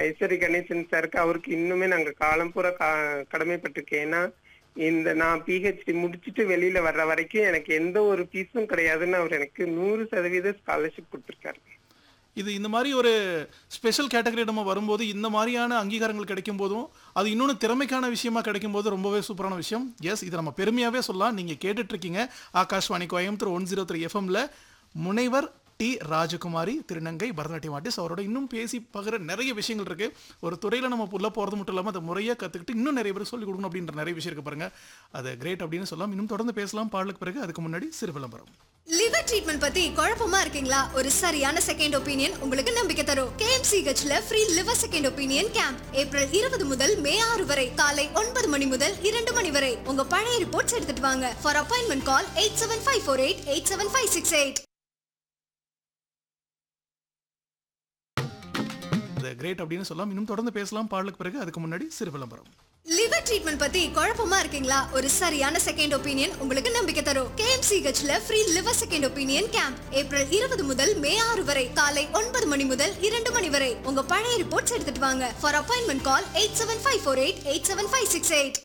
ஐஸ்வரி கணேசன் சாருக்கு அவருக்கு இன்னுமே நாங்க காலம் பூரா கா- கடமைப்பட்டிருக்கேன் ஏன்னா இந்த நான் பிஹெச்டி முடிச்சுட்டு வெளியில வர்ற வரைக்கும் எனக்கு எந்த ஒரு ஃபீஸும் கிடையாதுன்னு அவர் எனக்கு நூறு சதவீத ஸ்காலர்ஷிப் கொடுத்துருக்காரு இது இந்த மாதிரி ஒரு ஸ்பெஷல் கேட்டகரி நம்ம வரும்போது இந்த மாதிரியான அங்கீகாரங்கள் கிடைக்கும் போதும் அது இன்னொன்று திறமைக்கான விஷயமா கிடைக்கும் போது ரொம்பவே சூப்பரான விஷயம் எஸ் இது நம்ம பெருமையாகவே சொல்லலாம் நீங்கள் கேட்டுட்டு இருக்கீங்க Akashvani Coimbatore one zero three எஃப்எம்ல முனைவர் டி ராஜகுமாரி திருநங்கை பரதநாட்டியம் ஆர்டிஸ்ட் அவரோட இன்னும் பேசி பகிர நிறைய விஷயங்கள் இருக்கு ஒரு துறையில நம்ம உள்ள போறது மட்டும் இல்லாமல் அதை முறையாக கத்துக்கிட்டு இன்னும் நிறைய பேர் சொல்லிக் கொடுக்கணும் அப்படின்ற நிறைய விஷயம் இருக்கு பாருங்க அது கிரேட் அப்படின்னு சொல்லலாம் இன்னும் தொடர்ந்து பேசலாம் பாடலுக்கு பிறகு அதுக்கு முன்னாடி சிறு விளம்பரம் லிவர் ட்ரீட்மெண்ட் பத்தி குழப்பமா இருக்கீங்களா ஒரு சரியான செகண்ட் ஒப்பீனியன் உங்களுக்கு நம்பிக்கை தரும் கேஎம்சிஹெச்ல free liver second opinion camp April இருபது முதல் மே ஆறு வரை காலை ஒன்பது மணி முதல் இரண்டு மணி வரை உங்க பழைய ரிப்போர்ட்ஸ் எடுத்துட்டு வாங்க for appointment call eight seven five four eight eight seven five six eight அது கிரேட் அப்படின்னு சொல்லலாம் இன்னும் தொடர்ந்து பேசலாம் பாடலுக்கு பிறகு அதுக்கு முன்னாடி சிறு விளம்பரம் லிவர் ட்ரீட்மெண்ட் பத்தி குழப்பமா இருக்கீங்களா ஒரு சரியான செகண்ட் ஒப்பீனியன் உங்களுக்கு நம்பிக்கை தரும் கேஎம்சிஹெச்ல free liver second opinion camp April இருபது முதல் மே ஆறு வரை காலை ஒன்பது மணி முதல் இரண்டு மணி வரை உங்க பழைய ரிப்போர்ட்ஸ் எடுத்துட்டு வாங்க for appointment call eight seven five four eight eight seven five six eight